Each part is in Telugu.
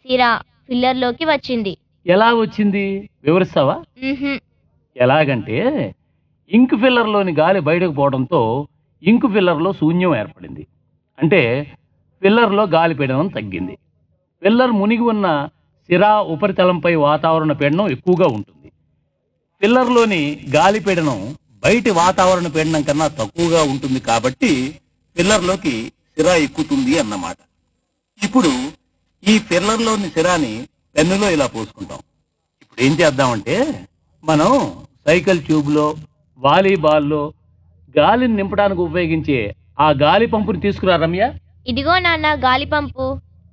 సిరా ఫిల్లర్లోకి వచ్చింది ఎలా వచ్చింది వివరిస్తావా మ్హూ. ఎలాగంటే ఇంక్ ఫిల్లర్లోని గాలి బయటకు పోవడంతో ఇంక్ ఫిల్లర్లో శూన్యం ఏర్పడింది అంటే ఫిల్లర్లో గాలి పీడనం తగ్గింది ఫిల్లర్ మునిగి ఉన్న సిరా ఉపరితలంపై వాతావరణ పీడనం ఎక్కువగా ఉంటుంది ఫిల్లర్లోని గాలి పీడనం బయటి వాతావరణ పీడనం కన్నా తక్కువగా ఉంటుంది కాబట్టి ఫిల్లర్లోకి సిరా ఎక్కుతుంది అన్నమాట ఇప్పుడు ఈ ఫిల్లర్లోని సిరాని పెన్నులో ఇలా పోసుకుంటాం ఇప్పుడు ఏం చేద్దామంటే మనం సైకిల్ ట్యూబ్లో వాలీబాల్లో గాలిని నింపడానికి ఉపయోగించే ఆ గాలి పంపుని తీసుకురా రమ్య ఇదిగో నాన్న గాలి పంపు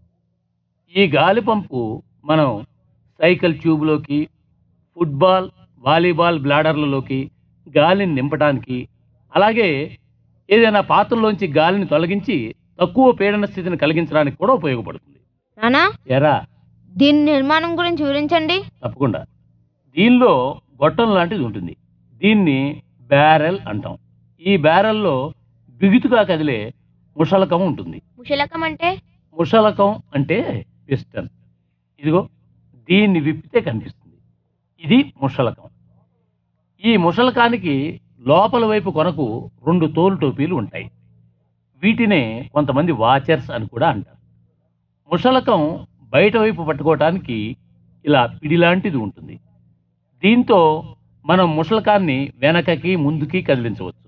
ఈ గాలి పంపు మనం సైకిల్ ట్యూబ్లోకి ఫుట్బాల్ వాలీబాల్ బ్లాడర్లలోకి గాలిని నింపడానికి అలాగే ఏదైనా పాత్రలోంచి గాలిని తొలగించి తక్కువ పీడన స్థితిని కలిగించడానికి కూడా ఉపయోగపడుతుంది నానా ఎరా దీని నిర్మాణం గురించి వివరించండి తప్పకుండా దీనిలో గొట్టం లాంటిది ఉంటుంది దీన్ని బ్యారెల్ అంటాం ఈ బ్యారెల్లో బిగుతుగా కదిలే ముషలకం ఉంటుంది ముషలకం అంటే ముషలకం అంటే పిస్టన్ ఇదిగో దీన్ని విప్పితే కనిపిస్తుంది ఇది ముషలకం ఈ ముషలకానికి లోపల వైపు కొనకు రెండు తోలు టోపీలు ఉంటాయి వీటినే కొంతమంది వాచర్స్ అని కూడా అంటారు ముషలకం బయట వైపు పట్టుకోవటానికి ఇలా పిడిలాంటిది ఉంటుంది దీంతో మనం ముషలకాన్ని వెనకకి ముందుకి కదిలించవచ్చు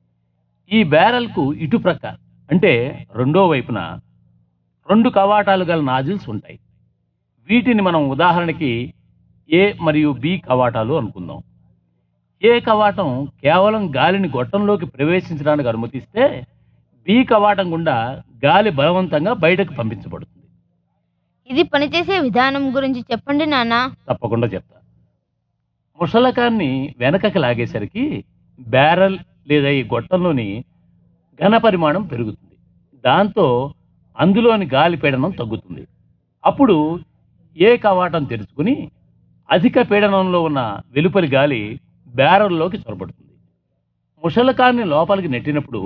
ఈ బ్యారెల్కు ఇటు ప్రక్క అంటే రెండో వైపున రెండు కవాటాలు గల నాజిల్స్ ఉంటాయి వీటిని మనం ఉదాహరణకి ఏ మరియు బి కవాటాలు అనుకుందాం ఏ కవాటం కేవలం గాలిని గొట్టంలోకి ప్రవేశించడానికి అనుమతిస్తే బి కవాటం గుండా గాలి బలవంతంగా బయటకు పంపించబడుతుంది ఇది పనిచేసే విధానం గురించి చెప్పండి నాన్న తప్పకుండా చెప్తా ముసలకాన్ని వెనకకి లాగేసరికి బ్యారల్ లేదా ఈ గొట్టంలోని ఘన పరిమాణం పెరుగుతుంది దాంతో అందులోని గాలి పీడనం తగ్గుతుంది అప్పుడు ఏ కవాటం తెరుచుకుని అధిక పీడనంలో ఉన్న వెలుపలి గాలి బ్యారల్లోకి చొరబడుతుంది ముసలకాన్ని లోపలికి నెట్టినప్పుడు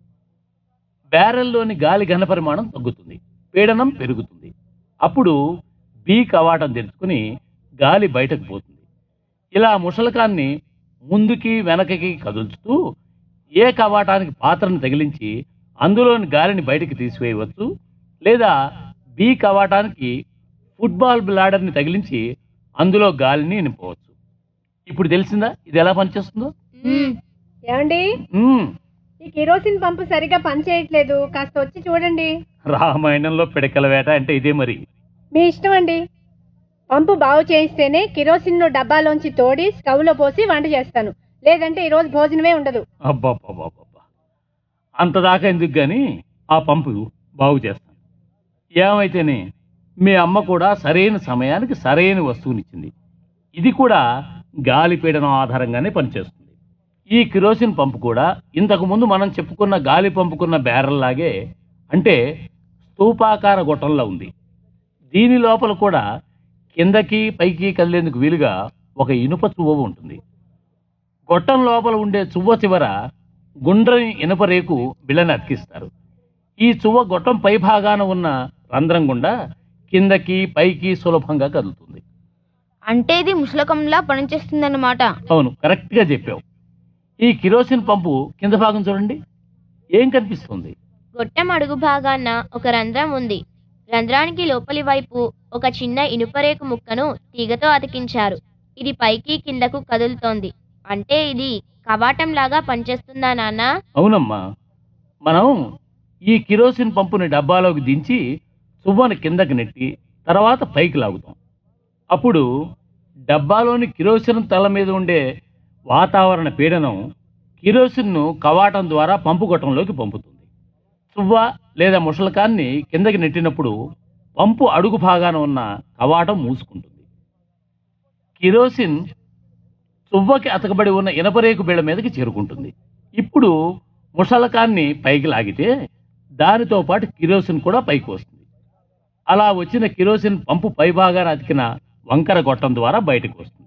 బ్యారెల్లోని గాలి ఘన పరిమాణం తగ్గుతుంది పీడనం పెరుగుతుంది అప్పుడు బి కవాటం తెరుచుకుని గాలి బయటకు పోతుంది ఇలా ముసలకాన్ని ముందుకి వెనకకి కదుల్చుతూ ఏ కవాటానికి పాత్రను తగిలించి అందులోని గాలిని బయటికి తీసివేయవచ్చు లేదా బి కవాటానికి ఫుట్బాల్ బ్లాడర్ని తగిలించి అందులో గాలిని నింపవచ్చు ఇప్పుడు తెలిసిందా ఇది ఎలా పనిచేస్తుందో మ్మ్. ఏమండి మ్మ్. ఈ కిరోసిన్ పంపు సరిగా పనిచేయట్లేదు కాస్త వచ్చి చూడండి రామాయణంలో పిడకల వేట అంటే ఇదే మరి మీ ఇష్టం అండి పంపు బాగు చేయిస్తేనే కిరోసిన్ ను డబ్బాలోంచి తోడి స్టవ్ లో పోసి వంట చేస్తాను లేదంటే ఈ రోజు భోజనమే ఉండదు అబ్బాబ్బాబ్బాబ్బా అంత దాకా ఎందుకు కానీ ఆ పంపు బాగు చేస్తాను ఏమైతేనే మీ అమ్మ కూడా సరైన సమయానికి సరైన వస్తువునిచ్చింది ఇది కూడా గాలి పీడనం ఆధారంగానే పనిచేస్తుంది ఈ కిరోసిన్ పంపు కూడా ఇంతకు ముందు మనం చెప్పుకున్న గాలి పంపుకున్న బ్యారెల్ లాగే అంటే స్తూపాకార గొట్టంలో ఉంది దీని లోపల కూడా కిందకి పైకి కదిలేందుకు వీలుగా ఒక ఇనుప చువ్వ ఉంటుంది గొట్టం లోపల ఉండే చువ్వ చివర గుండ్రని ఇనుప రేకు బిళ్ళని అతికిస్తారు ఈ చువ్వ గొట్టం పై భాగాన ఉన్న రంధ్రం గుండా కిందకి పైకి సులభంగా కదులుతుంది అంటే ఇది ముషలకంలా పనిచేస్తుందన్నమాట అవును కరెక్ట్గా చెప్పావు ఈ కిరోసిన్ పంపు కింద భాగం చూడండి ఏం కనిపిస్తుంది గొట్టం అడుగు భాగాన ఒక రంధ్రం ఉంది రంధ్రానికి లోపలి వైపు ఒక చిన్న ఇనుపరేకు ముక్కను తీగతో అతికించారు ఇది పైకి కిందకు కదులుతోంది అంటే ఇది కవాటం లాగా పనిచేస్తుందా నాన్న అవునమ్మా మనం ఈ కిరోసిన్ పంపుని డబ్బాలోకి దించి చువ్వను కిందకి నెట్టి తర్వాత పైకి లాగుతాం అప్పుడు డబ్బాలోని కిరోసిన్ తల మీద ఉండే వాతావరణ పీడనం కిరోసిన్ను కవాటం ద్వారా పంపు గొట్టంలోకి పంపుతుంది చువ్వ లేదా ముసలకాన్ని కిందకి నెట్టినప్పుడు పంపు అడుగు భాగాన ఉన్న కవాటం మూసుకుంటుంది కిరోసిన్ చువ్వకి అతకబడి ఉన్న ఇనపరేకు బిళ్ళ మీదకి చేరుకుంటుంది ఇప్పుడు ముసలకాన్ని పైకి లాగితే దానితో పాటు కిరోసిన్ కూడా పైకి వస్తుంది అలా వచ్చిన కిరోసిన్ పంపు పైభాగాన అతికిన వంకర గొట్టం ద్వారా బయటకు వస్తుంది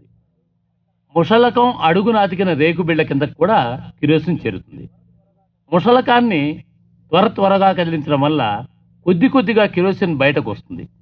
ముసలకం అడుగున అతికిన రేకు బిళ్ళ కిందకు కూడా కిరోసిన్ చేరుతుంది ముసలకాన్ని త్వర త్వరగా కదిలించడం వల్ల కొద్ది కొద్దిగా కిరోసిన్ బయటకు వస్తుంది